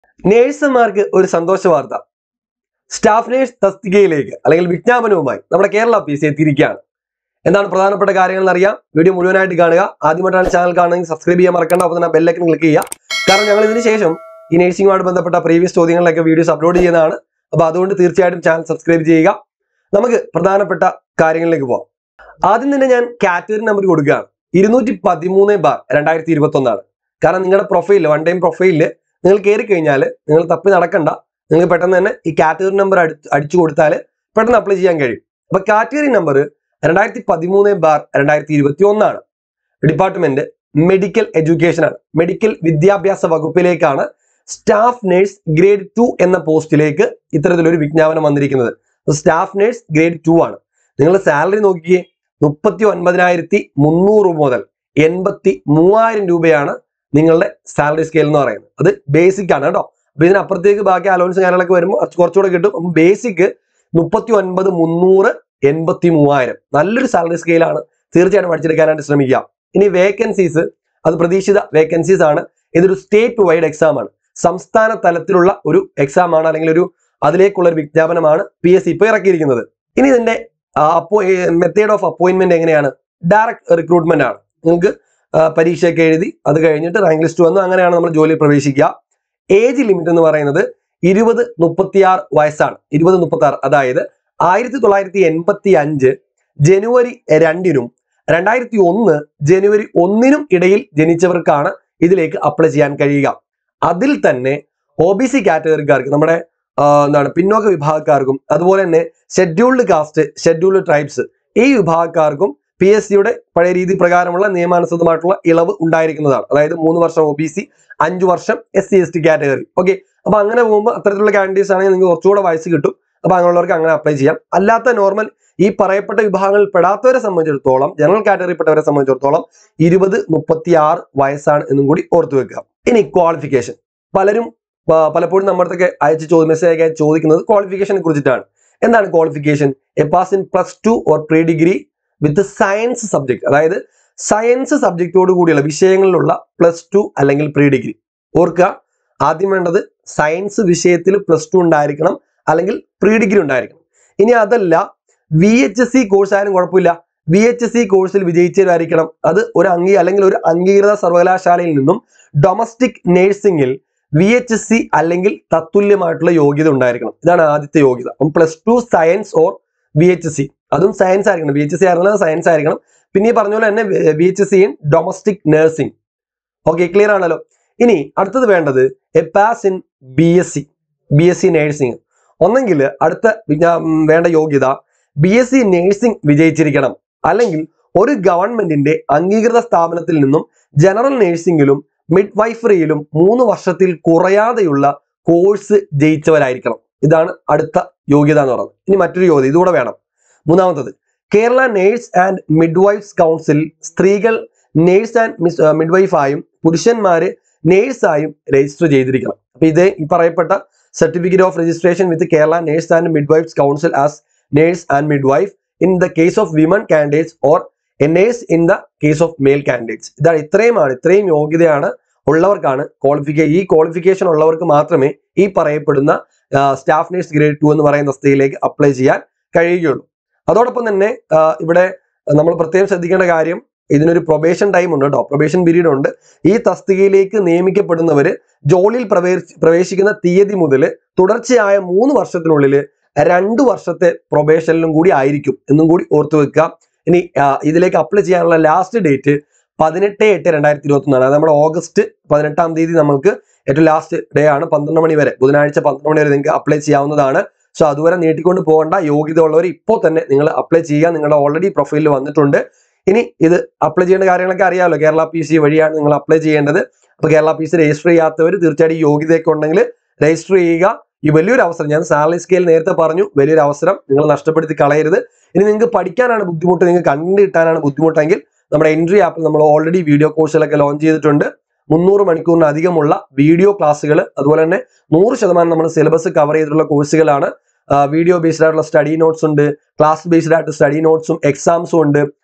നേഴ്സുമാർക്ക് ഒരു സന്തോഷ വാർത്ത സ്റ്റാഫ് നേഴ്സ് തസ്തികയിലേക്ക് അല്ലെങ്കിൽ വിജ്ഞാപനവുമായി നമ്മുടെ കേരള പി സി എത്തിയിരിക്കുകയാണ് എന്താണ് പ്രധാനപ്പെട്ട കാര്യങ്ങൾ അറിയാം വീഡിയോ മുഴുവനായിട്ട് കാണുക ആദ്യമായിട്ടാണ് ചാനൽ കാണുമെങ്കിൽ സബ്സ്ക്രൈബ് ചെയ്യാൻ മറക്കണ്ട അപ്പോൾ തന്നെ ബെല്ലൈക്കൻ ക്ലിക്ക് ചെയ്യുക കാരണം ഞങ്ങൾ ഇതിന് ശേഷം ഈ നേഴ്സിംഗുമായിട്ട് ബന്ധപ്പെട്ട പ്രീവിയസ് ചോദ്യങ്ങളിലൊക്കെ വീഡിയോസ് അപ്ലോഡ് ചെയ്യുന്നതാണ് അപ്പോൾ അതുകൊണ്ട് തീർച്ചയായിട്ടും ചാനൽ സബ്സ്ക്രൈബ് ചെയ്യുക നമുക്ക് പ്രധാനപ്പെട്ട കാര്യങ്ങളിലേക്ക് പോകാം ആദ്യം തന്നെ ഞാൻ കാറ്റഗറി നമ്പർ കൊടുക്കുകയാണ് ഇരുന്നൂറ്റി പതിമൂന്ന് ബാർ രണ്ടായിരത്തി ഇരുപത്തി ഒന്നാണ് കാരണം നിങ്ങളുടെ പ്രൊഫൈലിൽ വൺ ടൈം പ്രൊഫൈലിൽ നിങ്ങൾ കയറി കഴിഞ്ഞാൽ നിങ്ങൾ തപ്പി നടക്കണ്ട നിങ്ങൾക്ക് പെട്ടെന്ന് തന്നെ ഈ കാറ്റഗറി നമ്പർ അടിച്ചു കൊടുത്താൽ പെട്ടെന്ന് അപ്ലൈ ചെയ്യാൻ കഴിയും അപ്പൊ കാറ്റഗറി നമ്പർ രണ്ടായിരത്തി പതിമൂന്ന് ബാർ രണ്ടായിരത്തി ഇരുപത്തി ഒന്നാണ് ഡിപ്പാർട്ട്മെന്റ് മെഡിക്കൽ എഡ്യൂക്കേഷൻ ആണ് മെഡിക്കൽ വിദ്യാഭ്യാസ വകുപ്പിലേക്കാണ് സ്റ്റാഫ് നേഴ്സ് ഗ്രേഡ് ടു എന്ന പോസ്റ്റിലേക്ക് ഇത്തരത്തിലൊരു വിജ്ഞാപനം വന്നിരിക്കുന്നത് സ്റ്റാഫ് നേഴ്സ് ഗ്രേഡ് ടു ആണ് നിങ്ങളുടെ സാലറി നോക്കിയേ മുപ്പത്തി ഒൻപതിനായിരത്തി മുന്നൂറ് മുതൽ എൺപത്തി മൂവായിരം രൂപയാണ് നിങ്ങളുടെ സാലറി സ്കെയിൽ എന്ന് പറയുന്നത് അത് ബേസിക് ആണ് കേട്ടോ അപ്പൊ ഇതിനപ്പുറത്തേക്ക് ബാക്കി അലോൺസ് കാര്യങ്ങളൊക്കെ വരുമ്പോൾ കുറച്ച് കുറച്ചുകൂടെ കിട്ടും അപ്പം ബേസിക് മുപ്പത്തി ഒൻപത് മുന്നൂറ് എൺപത്തി മൂവായിരം നല്ലൊരു സാലറി സ്കെയിലാണ് തീർച്ചയായിട്ടും പഠിച്ചെടുക്കാനായിട്ട് ശ്രമിക്കുക ഇനി വേക്കൻസീസ് അത് പ്രതീക്ഷിത വേക്കൻസീസ് ആണ് ഇതൊരു സ്റ്റേറ്റ് വൈഡ് എക്സാം ആണ് സംസ്ഥാന തലത്തിലുള്ള ഒരു എക്സാം ആണ് അല്ലെങ്കിൽ ഒരു അതിലേക്കുള്ള ഒരു വിജ്ഞാപനമാണ് പി എസ് സി ഇപ്പോൾ ഇറക്കിയിരിക്കുന്നത് ഇനി ഇതിന്റെ അപ്പോ മെത്തേഡ് ഓഫ് അപ്പോയിന്റ്മെന്റ് എങ്ങനെയാണ് ഡയറക്ട് റിക്രൂട്ട്മെന്റ് ആണ് നിങ്ങൾക്ക് ആ, പരീക്ഷയൊക്കെ എഴുതി അത് കഴിഞ്ഞിട്ട് റാങ്ക് ലിസ്റ്റ് വന്നു അങ്ങനെയാണ് നമ്മൾ ജോലിയിൽ പ്രവേശിക്കുക ഏജ് ലിമിറ്റ് എന്ന് പറയുന്നത് ഇരുപത് മുപ്പത്തിയാറ് വയസ്സാണ് ഇരുപത് മുപ്പത്തി ആറ് അതായത് ആയിരത്തി തൊള്ളായിരത്തി എൺപത്തി അഞ്ച് ജനുവരി രണ്ടിനും രണ്ടായിരത്തി ഒന്ന് ജനുവരി ഒന്നിനും ഇടയിൽ ജനിച്ചവർക്കാണ് ഇതിലേക്ക് അപ്ലൈ ചെയ്യാൻ കഴിയുക അതിൽ തന്നെ ഒ ബി സി കാറ്റഗറിക്കാർക്ക് നമ്മുടെ ആ, എന്താണ് പിന്നോക്ക വിഭാഗക്കാർക്കും അതുപോലെ തന്നെ ഷെഡ്യൂൾഡ് കാസ്റ്റ് ഷെഡ്യൂൾഡ് ട്രൈബ്സ് ഈ വിഭാഗക്കാർക്കും പി എസ് സിയുടെ പഴയ രീതി പ്രകാരമുള്ള നിയമാനുസൃതമായിട്ടുള്ള ഇളവ് ഉണ്ടായിരിക്കുന്നതാണ് അതായത് മൂന്ന് വർഷം ഒ ബി സി അഞ്ചു വർഷം S C S T category okay അപ്പൊ അങ്ങനെ പോകുമ്പോൾ അത്തരത്തിലുള്ള കാൻഡിഡേറ്റ്സ് ആണെങ്കിൽ നിങ്ങൾക്ക് കുറച്ചുകൂടെ വയസ്സ് കിട്ടും അപ്പൊ അങ്ങനെയുള്ളവർക്ക് അങ്ങനെ അപ്ലൈ ചെയ്യാം അല്ലാത്ത നോർമൽ ഈ പറയപ്പെട്ട വിഭാഗങ്ങളിൽ പെടാത്തവരെ സംബന്ധിച്ചിടത്തോളം ജനറൽ കാറ്റഗറിപ്പെട്ടവരെ സംബന്ധിച്ചിടത്തോളം ഇരുപത് മുപ്പത്തി ആറ് വയസ്സാണ് എന്നും കൂടി ഓർത്തു വെക്കുക ഇനി ക്വാളിഫിക്കേഷൻ പലരും ആ, പലപ്പോഴും നമ്മുടെ അടുത്തൊക്കെ അയച്ച് ചോദ്യ മെസ്സേജ് അയക്കാൻ ചോദിക്കുന്നത് ക്വാളിഫിക്കേഷനെ കുറിച്ചിട്ടാണ് എന്താണ് qualification a pass in plus two or pre degree with science subject അതായത് സയൻസ് സബ്ജക്റ്റോട് കൂടിയുള്ള വിഷയങ്ങളിലുള്ള പ്ലസ് ടു അല്ലെങ്കിൽ പ്രീ ഡിഗ്രി ഓർക്കുക ആദ്യം വേണ്ടത് സയൻസ് വിഷയത്തിൽ പ്ലസ് ടു ഉണ്ടായിരിക്കണം അല്ലെങ്കിൽ പ്രീ ഡിഗ്രി ഉണ്ടായിരിക്കണം ഇനി അതല്ല V H S C course ആയാലും കുഴപ്പമില്ല വി എച്ച് എസ് സി കോഴ്സിൽ വിജയിച്ചവരായിരിക്കണം അത് ഒരു അംഗീ അല്ലെങ്കിൽ ഒരു അംഗീകൃത സർവകലാശാലയിൽ നിന്നും ഡൊമസ്റ്റിക് നേഴ്സിംഗിൽ വി എച്ച് എസ് സി അല്ലെങ്കിൽ തത്തുല്യമായിട്ടുള്ള യോഗ്യത ഉണ്ടായിരിക്കണം ഇതാണ് ആദ്യത്തെ യോഗ്യത അപ്പം plus two science or V H S C അതും സയൻസ് ആയിരിക്കണം വി എച്ച് എസ് സി ആയിരുന്നത് സയൻസ് ആയിരിക്കണം പിന്നെ ഈ പറഞ്ഞ പോലെ തന്നെ V H S C in domestic nursing okay clear ആണല്ലോ ഇനി അടുത്തത് വേണ്ടത് a pass in B S C B S C nursing ഒന്നെങ്കിൽ അടുത്ത വിജ്ഞാ- ഉം, വേണ്ട യോഗ്യത ബി എസ് സി നേഴ്സിംഗ് വിജയിച്ചിരിക്കണം അല്ലെങ്കിൽ ഒരു ഗവൺമെന്റിന്റെ അംഗീകൃത സ്ഥാപനത്തിൽ നിന്നും ജനറൽ നേഴ്സിംഗിലും മിഡ് വൈഫറിയിലും മൂന്ന് വർഷത്തിൽ കുറയാതെയുള്ള കോഴ്സ് ജയിച്ചവരായിരിക്കണം ഇതാണ് അടുത്ത യോഗ്യത എന്ന് പറയുന്നത് ഇനി മറ്റൊരു യോഗ്യത ഇതുകൂടെ വേണം മൂന്നാമത്തത് Kerala nurse and midwives council സ്ത്രീകൾ നേഴ്സ് ആൻഡ് മിഡ്വൈഫായും പുരുഷന്മാര് നേഴ്സായും രജിസ്റ്റർ ചെയ്തിരിക്കണം അപ്പൊ ഇത് ഈ പറയപ്പെട്ട certificate of registration with Kerala nurse and midwives council as nurse and midwife in the case of women candidates or a nurse in the case of male candidates ഇതാണ് ഇത്രയുമാണ് ഇത്രയും യോഗ്യതയാണ് ഉള്ളവർക്കാണ് ക്വാളിഫിക്കേ ഈ ക്വാളിഫിക്കേഷൻ ഉള്ളവർക്ക് മാത്രമേ ഈ പറയപ്പെടുന്ന സ്റ്റാഫ് നേഴ്സ് ഗ്രേഡ് ടു എന്ന് പറയുന്ന തസ്തികയിലേക്ക് അപ്ലൈ ചെയ്യാൻ കഴിയുകയുള്ളൂ അതോടൊപ്പം തന്നെ ആ, ഇവിടെ നമ്മൾ പ്രത്യേകം ശ്രദ്ധിക്കേണ്ട കാര്യം ഇതിനൊരു പ്രൊബേഷൻ ടൈം ഉണ്ട് കേട്ടോ പ്രൊബേഷൻ പീരീഡ് ഉണ്ട് ഈ തസ്തികയിലേക്ക് നിയമിക്കപ്പെടുന്നവര് ജോലിയിൽ പ്രവേശി പ്രവേശിക്കുന്ന തീയതി മുതൽ തുടർച്ചയായ മൂന്ന് വർഷത്തിനുള്ളിൽ രണ്ടു വർഷത്തെ പ്രൊബേഷനിലും കൂടി ആയിരിക്കും എന്നും കൂടി ഓർത്തു വെക്കുക ഇനി ആ, ഇതിലേക്ക് അപ്ലൈ ചെയ്യാനുള്ള ലാസ്റ്റ് ഡേറ്റ് പതിനെട്ട് എട്ട് രണ്ടായിരത്തി ഇരുപത്തി ഒന്നാണ് അത് നമ്മുടെ ഓഗസ്റ്റ് പതിനെട്ടാം തീയതി നമുക്ക് ഏറ്റവും ലാസ്റ്റ് ഡേ ആണ് പന്ത്രണ്ട് മണി വരെ ബുധനാഴ്ച പന്ത്രണ്ട് മണി വരെ നിങ്ങൾക്ക് അപ്ലൈ ചെയ്യാവുന്നതാണ് സോ അതുവരെ നീട്ടിക്കൊണ്ട് പോകേണ്ട യോഗ്യത ഉള്ളവർ ഇപ്പോൾ തന്നെ നിങ്ങൾ അപ്ലൈ ചെയ്യുക നിങ്ങളുടെ ഓൾറെഡി പ്രൊഫൈലിൽ വന്നിട്ടുണ്ട് ഇനി ഇത് അപ്ലൈ ചെയ്യേണ്ട കാര്യങ്ങളൊക്കെ അറിയാമല്ലോ കേരള പി സി വഴിയാണ് നിങ്ങൾ അപ്ലൈ ചെയ്യേണ്ടത് അപ്പോൾ കേരള പി സി രജിസ്റ്റർ ചെയ്യാത്തവർ തീർച്ചയായിട്ടും ഈ യോഗ്യതയൊക്കെ ഉണ്ടെങ്കിൽ രജിസ്റ്റർ ചെയ്യുക ഈ വലിയൊരു അവസരം ഞാൻ സാലറി സ്കെയിൽ നേരത്തെ പറഞ്ഞു വലിയൊരു അവസരം നിങ്ങൾ നഷ്ടപ്പെടുത്തി കളയരുത് ഇനി നിങ്ങൾക്ക് പഠിക്കാനാണ് ബുദ്ധിമുട്ട് നിങ്ങൾക്ക് കണ്ടു കിട്ടാനാണ് ബുദ്ധിമുട്ടെങ്കിൽ നമ്മുടെ എൻട്രി ആപ്പിൽ നമ്മൾ ഓൾറെഡി വീഡിയോ കോഴ്സുകളൊക്കെ ലോഞ്ച് ചെയ്തിട്ടുണ്ട് മുന്നൂറ് മണിക്കൂറിന് അധികമുള്ള വീഡിയോ ക്ലാസ്സുകൾ അതുപോലെ തന്നെ നൂറ് ശതമാനം നമ്മൾ സിലബസ് കവർ ചെയ്തിട്ടുള്ള കോഴ്സുകളാണ് വീഡിയോ ബേസ്ഡ് ആയിട്ടുള്ള സ്റ്റഡി നോട്ട്സ് ഉണ്ട് ക്ലാസ് ബേസ്ഡ് ആയിട്ട് സ്റ്റഡി നോട്ട്സും എക്സാംസും ഉണ്ട്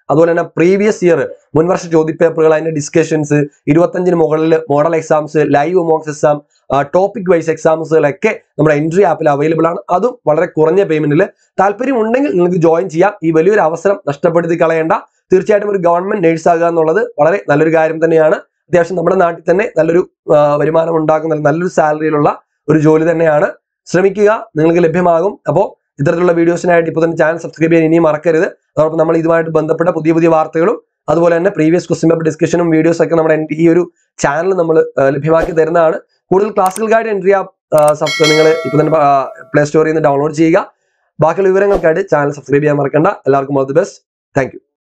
അതുപോലെ തന്നെ പ്രീവിയസ് ഇയർ മുൻവർഷ ചോദ്യപേപ്പറുകൾ അതിന്റെ ഡിസ്കഷൻസ് ഇരുപത്തഞ്ചിന് മുകളിൽ model exams live mocks exam topic wise എക്സാംസുകളൊക്കെ നമ്മുടെ എൻട്രി ആപ്പിൽ അവൈലബിൾ ആണ് അതും വളരെ കുറഞ്ഞ പേയ്മെന്റിൽ താല്പര്യം ഉണ്ടെങ്കിൽ നിങ്ങൾക്ക് ജോയിൻ ചെയ്യാം ഈ വലിയൊരു അവസരം നഷ്ടപ്പെടുത്തി കളയേണ്ട തീർച്ചയായിട്ടും ഒരു ഗവൺമെന്റ് നേഴ്സ് ആകുക എന്നുള്ളത് വളരെ നല്ലൊരു കാര്യം തന്നെയാണ് അത്യാവശ്യം നമ്മുടെ നാട്ടിൽ തന്നെ നല്ലൊരു ആ, വരുമാനം ഉണ്ടാക്കുന്ന നല്ലൊരു സാലറിയിലുള്ള ഒരു ജോലി തന്നെയാണ് ശ്രമിക്കുക നിങ്ങൾക്ക് ലഭ്യമാകും അപ്പോൾ ഇത്തരത്തിലുള്ള വീഡിയോസിനായിട്ട് ഇപ്പോൾ തന്നെ ചാനൽ സബ്സ്ക്രൈബ് ചെയ്യാൻ ഇനിയും മറക്കരുത് അതോടൊപ്പം നമ്മൾ ഇതുമായിട്ട് ബന്ധപ്പെട്ട പുതിയ പുതിയ വാർത്തകളും അതുപോലെ തന്നെ പ്രീവിയസ് ക്വസ്റ്റ്യൻ പേപ്പർ ഡിസ്കഷനും വീഡിയോസ് ഒക്കെ നമ്മുടെ ഈ ഒരു ചാനൽ നമ്മൾ ലഭ്യമാക്കി തരുന്നതാണ് കൂടുതൽ ക്ലാസ്സുകൾക്കായിട്ട് എൻട്രി ആപ്പ് നിങ്ങൾ ഇപ്പോൾ തന്നെ പ്ലേ സ്റ്റോറിൽ നിന്ന് ഡൗൺലോഡ് ചെയ്യുക ബാക്കിയുള്ള വിവരങ്ങൾക്കായിട്ട് ചാനൽ സബ്സ്ക്രൈബ് ചെയ്യാൻ മറക്കണ്ട എല്ലാവർക്കും ഓൾ ദി ബെസ്റ്റ് താങ്ക്